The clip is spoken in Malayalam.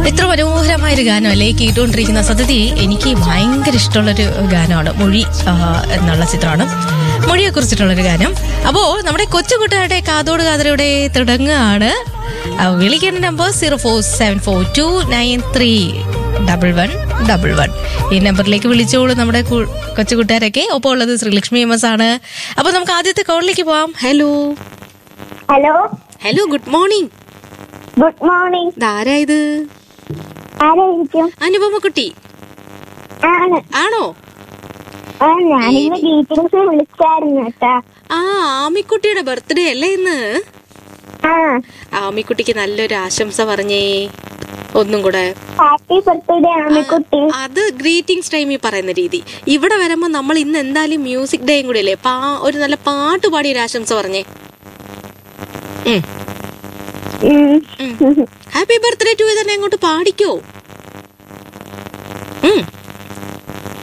എത്ര മനോഹരമായ ഒരു ഗാനമല്ലേ ഈ കേട്ടുകൊണ്ടിരിക്കുന്ന സത്യത്തിൽ എനിക്ക് ഭയങ്കര ഇഷ്ടമുള്ളൊരു ഗാനമാണ് മൊഴി ആ, എന്നുള്ള ചിത്രമാണ് മൊഴിയെ കുറിച്ചിട്ടുള്ളൊരു ഗാനം അപ്പോ നമ്മുടെ കൊച്ചുകുട്ടികളുടെ കാതോട് കാതരയുടെ തുടങ്ങുകയാണ് ആ, വിളിക്കേണ്ട number zero four seven four two nine three double one double one ഈ നമ്പറിലേക്ക് വിളിച്ചോളൂ നമ്മുടെ കു- കൊച്ചുകൂട്ടുകാരൊക്കെ ഒപ്പം ഉള്ളത് ശ്രീലക്ഷ്മി എം എസ് ആണ് അപ്പൊ നമുക്ക് ആദ്യത്തെ കോളിലേക്ക് പോവാം hello hello hello good morning good morning ഇതാരാ ഇത് ആരായിരിക്കും അനുപമ കുട്ടി ആണ് ആണോ ആ ഞാനിന്ന് ഡീറ്റെയിൽസ് വിളിച്ചായിരുന്നു കേട്ടാ ആ ആമിക്കുട്ടിയുടെ ബർത്ത്ഡേ അല്ലേ ഇന്ന് ആ ആമിക്കുട്ടിക്ക് നല്ലൊരു ആശംസ പറഞ്ഞേ ഒന്നും കൂടെ ഹാപ്പി ബർത്ത്ഡേ ആമിക്കുട്ടി അത് ഗ്രീറ്റിംഗ്സ് ടൈമിൽ പറയുന്ന രീതി ഇവിടെ വരുമ്പോ നമ്മൾ ഇന്ന് എന്തായാലും മ്യൂസിക് ഡേയും കൂടി അല്ലേ പാ ഒരു നല്ല പാട്ട് പാടി ഒരു ആശംസ പറഞ്ഞേ ഉം. ഹാപ്പി ബർത്ത്ഡേ ടു തന്നെ അങ്ങോട്ട് പാടിക്കോ